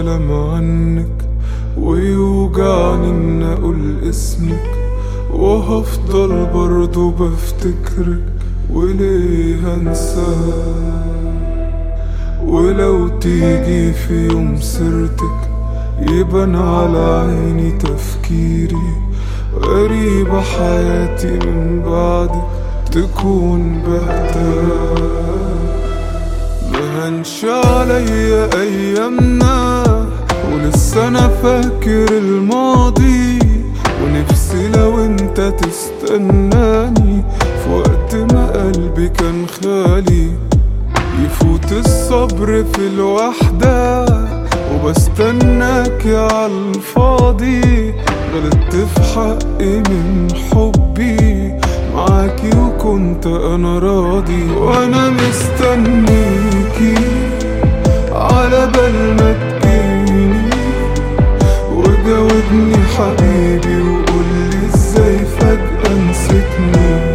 كلام عنك ويوجعني ان اقول اسمك وهفضل برضو بفتكرك وليه هنساك ولو تيجي في يوم سيرتك يبان على عيني تفكيري غريبة حياتي من بعدك تكون بهتاك مهنش عليا أيامنا ولسه أنا فاكر الماضي ونفسي لو انت تستناني في وقت ما قلبي كان خالي يفوت الصبر في الوحدة وبستناك يا عالفاضي غلطت في حقي من حبي معاكي وكنت انا راضي وانا مستنيكي على بال ما تجيني وجاوبني حبيبي وقولي ازاي فجأة نسيتني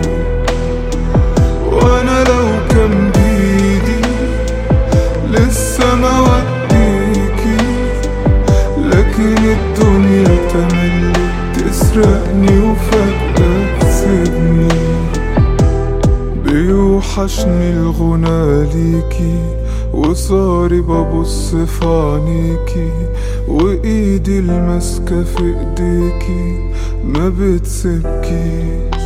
وانا لو كان بيدي لسه ما وديكي لكن الدنيا تملي تسرقني وفجأة تسيبني بيوحشني الغنى ليكي وصاري ببص في عينيكي وايدي الماسكة في ايديكي ما بتسيبكيش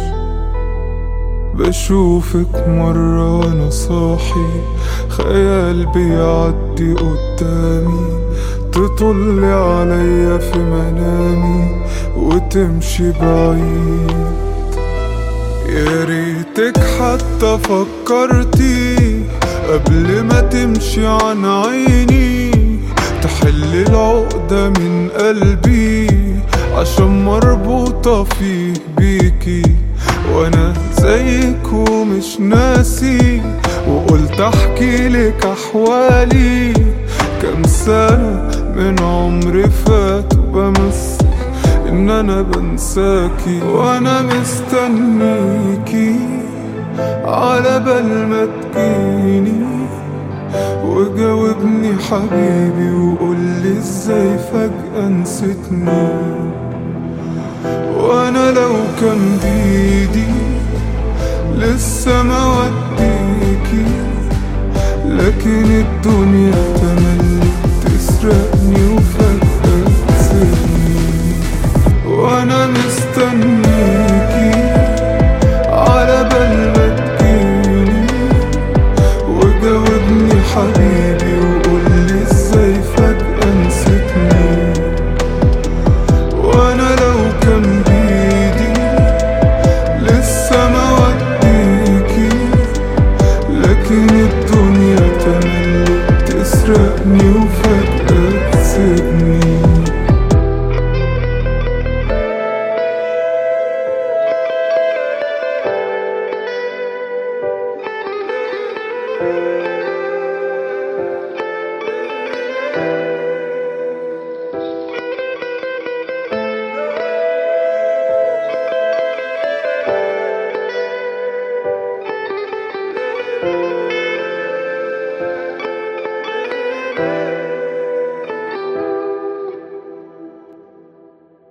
بشوفك مرة وانا صاحي خيال بيعدي قدامي تطلي عليا في منامي وتمشي بعيد يا ريتك حتى فكرتي قبل ما تمشي عن عيني تحل العقدة من قلبي عشان مربوطة فيه بيكي وانا زيك ومش ناسي وقلت احكي لك احوالي كم سنة من عمري فات وبمثل ان انا بنساكي وانا مستنيكي على بال ما تجيني وجاوبني حبيبي وقولي ازاي فجأة نسيتني وانا لو كان بايدي لسه ما وديكي لكن الدنيا تملي تسرقني وفجأة تسيبني وانا مستنيكي على بال ما تجيني وجاوبني حبيبي وقولي ازاي فجأة نسيتني وانا لو كان بايدي لسه ما وديكي لكن الدنيا تملي تسرقني وفجأة تسيبني